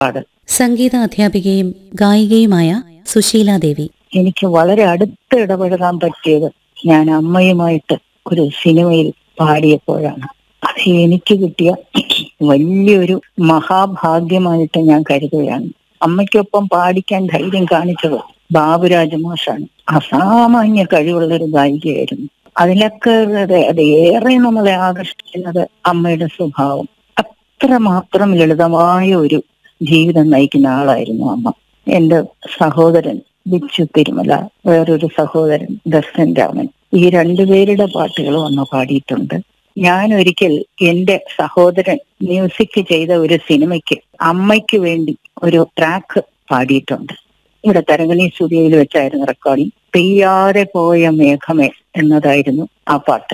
പാട് സംഗീത അധ്യാപികയും ഗായികയുമായ സുശീല ദേവി എനിക്ക് വളരെ അടുത്ത് ഇടപഴകാൻ പറ്റിയത് ഞാൻ അമ്മയുമായിട്ട് ഒരു സിനിമയിൽ പാടിയപ്പോഴാണ് അത് എനിക്ക് കിട്ടിയ വലിയൊരു മഹാഭാഗ്യമായിട്ട് ഞാൻ കരുതുകയാണ് അമ്മയ്ക്കൊപ്പം പാടിക്കാൻ ധൈര്യം കാണിച്ചത് ബാബുരാജ മാഷാണ് അസാമാന്യ കഴിവുള്ള ഒരു ഗായികയായിരുന്നു അതിലൊക്കെ അത് അത് ഏറെ നമ്മളെ ആകർഷിക്കുന്നത് അമ്മയുടെ സ്വഭാവം അത്രമാത്രം ലളിതമായ ഒരു ജീവിതം നയിക്കുന്ന ആളായിരുന്നു അമ്മ എന്റെ സഹോദരൻ ബിച്ചു തിരുമല വേറൊരു സഹോദരൻ ദർശൻ രാമൻ ഈ രണ്ടുപേരുടെ പാട്ടുകൾ വന്ന് പാടിയിട്ടുണ്ട് ഞാൻ ഒരിക്കൽ എന്റെ സഹോദരൻ മ്യൂസിക് ചെയ്ത ഒരു സിനിമയ്ക്ക് അമ്മയ്ക്ക് വേണ്ടി ഒരു ട്രാക്ക് പാടിയിട്ടുണ്ട് ഇവിടെ തരങ്കണി സ്റ്റുഡിയോയിൽ വെച്ചായിരുന്നു റെക്കോർഡിംഗ് പെയ്യാതെ പോയ മേഘമേ എന്നതായിരുന്നു ആ പാട്ട്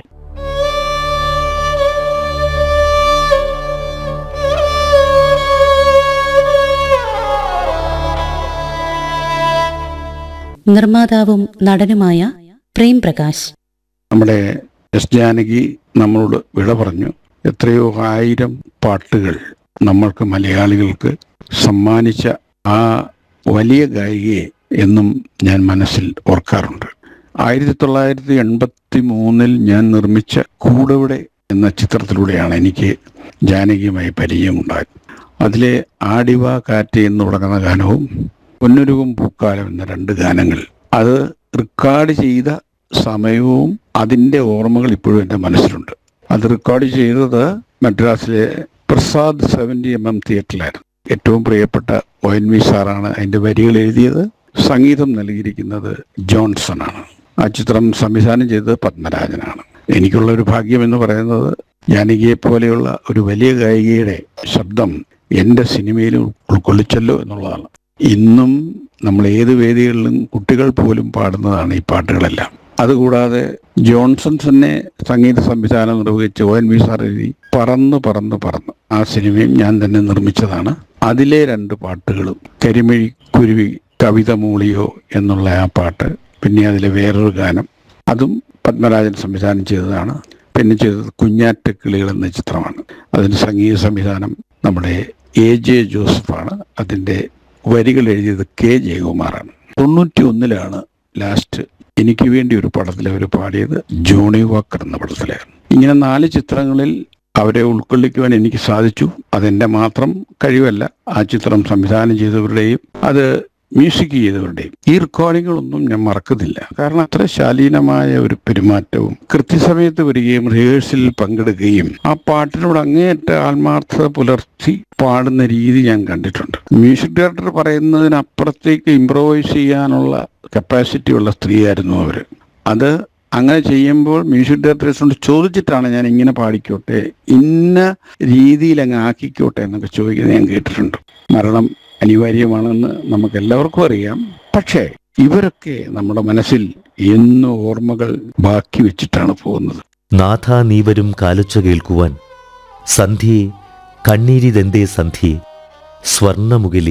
നിർമ്മാതാവും നടനുമായ പ്രേം പ്രകാശ് നമ്മുടെ എസ് ജാനകി നമ്മളോട് വിട പറഞ്ഞു എത്രയോ ആയിരം പാട്ടുകൾ നമ്മൾക്ക് മലയാളികൾക്ക് സമ്മാനിച്ച ആ വലിയ ഗായികയെ എന്നും ഞാൻ മനസ്സിൽ ഓർക്കാറുണ്ട് ആയിരത്തി തൊള്ളായിരത്തി എൺപത്തി മൂന്നിൽ ഞാൻ നിർമ്മിച്ച കൂടവിടെ എന്ന ചിത്രത്തിലൂടെയാണ് എനിക്ക് ജാനകിയുമായി പരിചയമുണ്ടായത് അതിലെ ആടിവ കാറ്റ് എന്ന് തുടങ്ങുന്ന ഗാനവും പൊന്നുരുകും പൂക്കാലം എന്ന രണ്ട് ഗാനങ്ങൾ അത് റെക്കോർഡ് ചെയ്ത സമയവും അതിൻ്റെ ഓർമ്മകൾ ഇപ്പോഴും എൻ്റെ മനസ്സിലുണ്ട് അത് റെക്കോർഡ് ചെയ്തത് മദ്രാസിലെ പ്രസാദ് സെവൻറ്റി എം എം തിയേറ്ററിലായിരുന്നു ഏറ്റവും പ്രിയപ്പെട്ട ഒ എൻ വി സാറാണ് അതിൻ്റെ വരികൾ എഴുതിയത് സംഗീതം നൽകിയിരിക്കുന്നത് ജോൺസൺ ആണ് ആ ചിത്രം സംവിധാനം ചെയ്തത് പത്മരാജനാണ് എനിക്കുള്ള ഒരു ഭാഗ്യം എന്ന് പറയുന്നത് ജാനകിയെ പോലെയുള്ള ഒരു വലിയ ഗായികയുടെ ശബ്ദം എൻ്റെ സിനിമയിൽ ഉൾക്കൊള്ളിച്ചല്ലോ എന്നുള്ളതാണ് ഇന്നും നമ്മൾ ഏത് വേദികളിലും കുട്ടികൾ പോലും പാടുന്നതാണ് ഈ പാട്ടുകളെല്ലാം അതുകൂടാതെ ജോൺസൺ തന്നെ സംഗീത സംവിധാനം നിർവഹിച്ച് ഒ എൻ വി സാർ എഴുതി പറന്ന് പറന്ന് പറന്ന് ആ സിനിമയും ഞാൻ തന്നെ നിർമ്മിച്ചതാണ് അതിലെ രണ്ട് പാട്ടുകളും കരിമിഴി കുരുവി കവിത മൂളിയോ എന്നുള്ള ആ പാട്ട് പിന്നെ അതിലെ വേറൊരു ഗാനം അതും പത്മരാജൻ സംവിധാനം ചെയ്തതാണ് പിന്നെ ചെയ്തത് കുഞ്ഞാറ്റ കിളികൾ എന്ന ചിത്രമാണ് അതിന് സംഗീത സംവിധാനം നമ്മുടെ എ ജെ ജോസഫാണ് അതിൻ്റെ വരികൾ എഴുതിയത് കെ ജയകുമാറാണ് തൊണ്ണൂറ്റി ഒന്നിലാണ് ലാസ്റ്റ് എനിക്ക് വേണ്ടി ഒരു പടത്തിൽ അവർ പാടിയത് ജോണി വാക്കർ എന്ന പടത്തിലായിരുന്നു ഇങ്ങനെ നാല് ചിത്രങ്ങളിൽ അവരെ ഉൾക്കൊള്ളിക്കുവാൻ എനിക്ക് സാധിച്ചു അതെന്റെ മാത്രം കഴിവല്ല ആ ചിത്രം സംവിധാനം ചെയ്തവരുടെയും അത് മ്യൂസിക് ചെയ്തവരുടെയും ഈ റെക്കോർഡിങ്ങുകളൊന്നും ഞാൻ മറക്കുന്നില്ല കാരണം അത്ര ശാലീനമായ ഒരു പെരുമാറ്റവും കൃത്യസമയത്ത് വരികയും റിഹേഴ്സലിൽ പങ്കെടുക്കുകയും ആ പാട്ടിനോട് അങ്ങേയറ്റ ആത്മാർത്ഥത പുലർത്തി പാടുന്ന രീതി ഞാൻ കണ്ടിട്ടുണ്ട് മ്യൂസിക് ഡയറക്ടർ പറയുന്നതിനപ്പുറത്തേക്ക് ഇംപ്രവൈസ് ചെയ്യാനുള്ള കപ്പാസിറ്റി ഉള്ള സ്ത്രീയായിരുന്നു അവർ അത് അങ്ങനെ ചെയ്യുമ്പോൾ മ്യൂസിക് ഡയറക്ടേഴ്സിനോട് ചോദിച്ചിട്ടാണ് ഞാൻ ഇങ്ങനെ പാടിക്കോട്ടെ ഇന്ന രീതിയിൽ അങ്ങ് ആക്കിക്കോട്ടെ എന്നൊക്കെ ചോദിക്കുന്നത് ഞാൻ കേട്ടിട്ടുണ്ട് മരണം അനിവാര്യമാണെന്ന് നമുക്ക് എല്ലാവർക്കും അറിയാം പക്ഷേ ഇവരൊക്കെ നമ്മുടെ മനസ്സിൽ എന്നും ഓർമ്മകൾ ബാക്കി വെച്ചിട്ടാണ് പോകുന്നത് നാഥ നീവരും കാലൊച്ച കേൾക്കുവാൻ സന്ധ്യയെ കണ്ണീരിതെന്തേ സന്ധ്യയെ സ്വർണമുകിലെ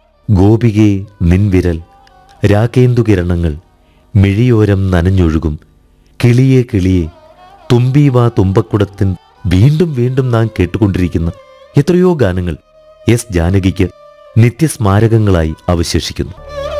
ഗോപികെ നിൻവിരൽ രാകേന്ദുകിരണങ്ങൾ മിഴിയോരം നനഞ്ഞൊഴുകും കിളിയെ കിളിയെ തുമ്പീവാ തുമ്പക്കുടത്തിൻ വീണ്ടും വീണ്ടും നാം കേട്ടുകൊണ്ടിരിക്കുന്ന എത്രയോ ഗാനങ്ങൾ എസ് ജാനകിക്ക് നിത്യസ്മാരകങ്ങളായി അവശേഷിക്കുന്നു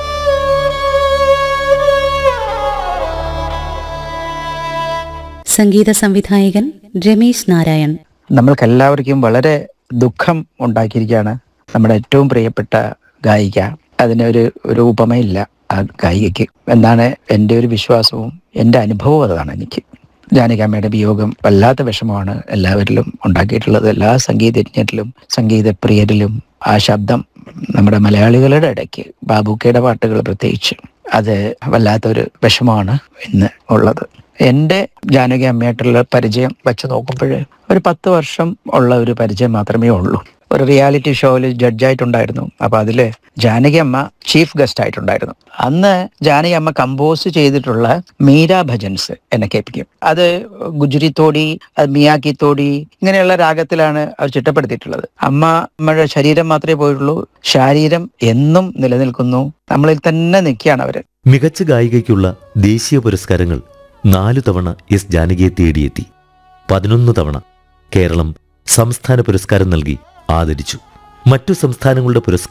സംഗീത സംവിധായകൻ രമേശ് നാരായൺ നമ്മൾക്കെല്ലാവർക്കും വളരെ ദുഃഖം ഉണ്ടാക്കിയിരിക്കുകയാണ് നമ്മുടെ ഏറ്റവും പ്രിയപ്പെട്ട ഗായിക അതിനൊരു ഒരു ഉപമയില്ല ആ ഗായികയ്ക്ക് എന്നാണ് എൻ്റെ ഒരു വിശ്വാസവും എൻ്റെ അനുഭവവും അതാണ് എനിക്ക് ജാനകിയമ്മയുടെ വിയോഗം വല്ലാത്ത വിഷമമാണ് എല്ലാവരിലും ഉണ്ടാക്കിയിട്ടുള്ളത് എല്ലാ സംഗീതജ്ഞരിലും സംഗീതപ്രിയരിലും ആ ശബ്ദം നമ്മുടെ മലയാളികളുടെ ഇടയ്ക്ക് ബാബുക്കയുടെ പാട്ടുകൾ പ്രത്യേകിച്ച് അത് വല്ലാത്തൊരു വിഷമമാണ് ഇന്ന് ഉള്ളത് എൻ്റെ ജാനകി അമ്മയായിട്ടുള്ള പരിചയം വെച്ച് നോക്കുമ്പോൾ ഒരു പത്ത് വർഷം ഉള്ള ഒരു പരിചയം മാത്രമേ ഉള്ളൂ ഒരു റിയാലിറ്റി ഷോയിൽ ജഡ്ജായിട്ടുണ്ടായിരുന്നു അപ്പൊ അതില് ജാനകി അമ്മ ചീഫ് ഗസ്റ്റ് ആയിട്ടുണ്ടായിരുന്നു അന്ന് ജാനകി അമ്മ കമ്പോസ് ചെയ്തിട്ടുള്ള മീര ഭജൻസ് എന്നെ കേൾപ്പിക്കും അത് ഗുജറി തോടി അത് മിയാക്കി തോടി ഇങ്ങനെയുള്ള രാഗത്തിലാണ് അവർ ചിട്ടപ്പെടുത്തിയിട്ടുള്ളത് അമ്മ അമ്മയുടെ ശരീരം മാത്രമേ പോയിട്ടുള്ളൂ ശാരീരം എന്നും നിലനിൽക്കുന്നു നമ്മളിൽ തന്നെ നിൽക്കുകയാണ് അവര് മികച്ച ഗായികയ്ക്കുള്ള ദേശീയ പുരസ്കാരങ്ങൾ നാലു തവണ എസ് ജാനകിയെ തേടിയെത്തി പതിനൊന്ന് തവണ കേരളം സംസ്ഥാന പുരസ്കാരം നൽകി ആദരിച്ചു മറ്റു സംസ്ഥാനങ്ങളുടെ പുരസ്കാരം